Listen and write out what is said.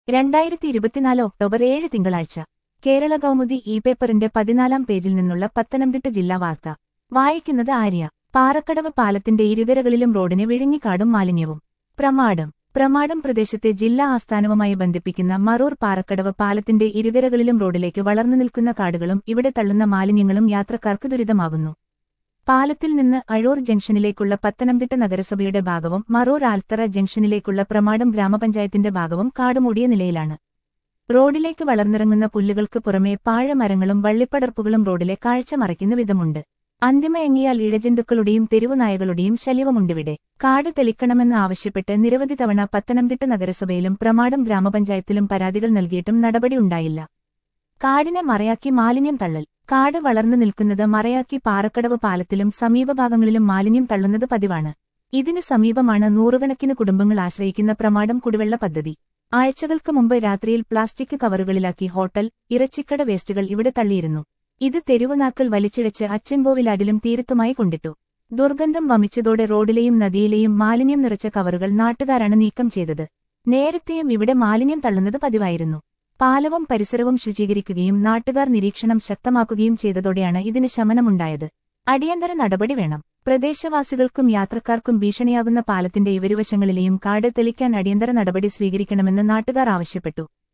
രണ്ടായിരത്തി ഇരുപത്തിനാല് ഒക്ടോബർ ഏഴ് തിങ്കളാഴ്ച കേരള കൗമുദി ഇ പേപ്പറിന്റെ പതിനാലാം പേജിൽ നിന്നുള്ള പത്തനംതിട്ട ജില്ലാ വാർത്ത വായിക്കുന്നത് ആര്യ പാറക്കടവ് പാലത്തിന്റെ ഇരുകരകളിലും റോഡിന് വിഴിഞ്ഞിക്കാടും മാലിന്യവും പ്രമാടം പ്രമാടം പ്രദേശത്തെ ജില്ലാ ആസ്ഥാനവുമായി ബന്ധിപ്പിക്കുന്ന മറൂർ പാറക്കടവ് പാലത്തിന്റെ ഇരുകരകളിലും റോഡിലേക്ക് വളർന്നു നിൽക്കുന്ന കാടുകളും ഇവിടെ തള്ളുന്ന മാലിന്യങ്ങളും യാത്രക്കാർക്ക് ദുരിതമാകുന്നു പാലത്തിൽ നിന്ന് അഴൂർ ജംഗ്ഷനിലേക്കുള്ള പത്തനംതിട്ട നഗരസഭയുടെ ഭാഗവും മറൂർ ആൽത്തറ ജംഗ്ഷനിലേക്കുള്ള പ്രമാടം ഗ്രാമപഞ്ചായത്തിന്റെ ഭാഗവും കാടുമൂടിയ നിലയിലാണ് റോഡിലേക്ക് വളർന്നിറങ്ങുന്ന പുല്ലുകൾക്ക് പുറമെ പാഴമരങ്ങളും വള്ളിപ്പടർപ്പുകളും റോഡിലെ കാഴ്ച മറയ്ക്കുന്ന വിധമുണ്ട് അന്തിമയങ്ങിയാൽ ഇഴജന്തുക്കളുടെയും തെരുവുനായകളുടെയും ശല്യവുമുണ്ടിവിടെ കാട് തെളിക്കണമെന്ന് ആവശ്യപ്പെട്ട് നിരവധി തവണ പത്തനംതിട്ട നഗരസഭയിലും പ്രമാടം ഗ്രാമപഞ്ചായത്തിലും പരാതികൾ നൽകിയിട്ടും നടപടിയുണ്ടായില്ല കാടിനെ മറയാക്കി മാലിന്യം തള്ളൽ കാട് വളർന്നു നിൽക്കുന്നത് മറയാക്കി പാറക്കടവ് പാലത്തിലും സമീപഭാഗങ്ങളിലും മാലിന്യം തള്ളുന്നത് പതിവാണ് ഇതിനു സമീപമാണ് നൂറുകണക്കിന് കുടുംബങ്ങൾ ആശ്രയിക്കുന്ന പ്രമാടം കുടിവെള്ള പദ്ധതി ആഴ്ചകൾക്ക് മുമ്പ് രാത്രിയിൽ പ്ലാസ്റ്റിക് കവറുകളിലാക്കി ഹോട്ടൽ ഇറച്ചിക്കട വേസ്റ്റുകൾ ഇവിടെ തള്ളിയിരുന്നു ഇത് തെരുവുനാക്കൾ വലിച്ചിഴച്ച് അച്ചൻകോവിലാടിലും തീരത്തുമായി കൊണ്ടിട്ടു ദുർഗന്ധം വമിച്ചതോടെ റോഡിലെയും നദിയിലെയും മാലിന്യം നിറച്ച കവറുകൾ നാട്ടുകാരാണ് നീക്കം ചെയ്തത് നേരത്തെയും ഇവിടെ മാലിന്യം തള്ളുന്നത് പതിവായിരുന്നു പാലവും പരിസരവും ശുചീകരിക്കുകയും നാട്ടുകാർ നിരീക്ഷണം ശക്തമാക്കുകയും ചെയ്തതോടെയാണ് ഇതിന് ശമനമുണ്ടായത് അടിയന്തര നടപടി വേണം പ്രദേശവാസികൾക്കും യാത്രക്കാർക്കും ഭീഷണിയാകുന്ന പാലത്തിന്റെ ഇരുവശങ്ങളിലെയും കാട് തെളിക്കാൻ അടിയന്തര നടപടി സ്വീകരിക്കണമെന്ന് നാട്ടുകാർ ആവശ്യപ്പെട്ടു